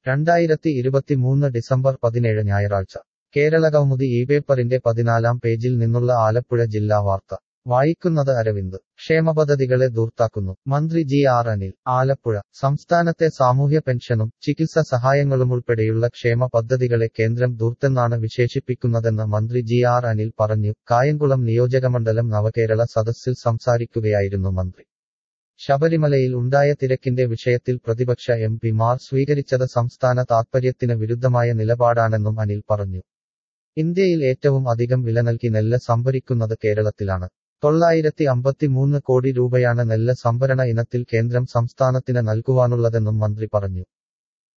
രണ്ടായിരത്തി ഇരുപത്തിമൂന്ന് ഡിസംബർ പതിനേഴ് ഞായറാഴ്ച കേരളകൗമുദി ഈ പേപ്പറിന്റെ പതിനാലാം പേജിൽ നിന്നുള്ള ആലപ്പുഴ ജില്ലാ വാർത്ത വായിക്കുന്നത് അരവിന്ദ് ക്ഷേമപദ്ധതികളെ ദൂർത്താക്കുന്നു മന്ത്രി ജി ആർ അനിൽ ആലപ്പുഴ സംസ്ഥാനത്തെ സാമൂഹ്യ പെൻഷനും ചികിത്സ സഹായങ്ങളുമുൾപ്പെടെയുള്ള ക്ഷേമ പദ്ധതികളെ കേന്ദ്രം ദൂർത്തെന്നാണ് വിശേഷിപ്പിക്കുന്നതെന്ന് മന്ത്രി ജി ആർ അനിൽ പറഞ്ഞു കായംകുളം നിയോജകമണ്ഡലം നവകേരള സദസ്സിൽ സംസാരിക്കുകയായിരുന്നു മന്ത്രി ശബരിമലയിൽ ഉണ്ടായ തിരക്കിന്റെ വിഷയത്തിൽ പ്രതിപക്ഷ എം പിമാർ സ്വീകരിച്ചത് സംസ്ഥാന താത്പര്യത്തിന് വിരുദ്ധമായ നിലപാടാണെന്നും അനിൽ പറഞ്ഞു ഇന്ത്യയിൽ ഏറ്റവും അധികം വില നൽകി നെല്ല് സംഭരിക്കുന്നത് കേരളത്തിലാണ് തൊള്ളായിരത്തി അമ്പത്തിമൂന്ന് കോടി രൂപയാണ് നെല്ല് സംഭരണ ഇനത്തിൽ കേന്ദ്രം സംസ്ഥാനത്തിന് നൽകുവാനുള്ളതെന്നും മന്ത്രി പറഞ്ഞു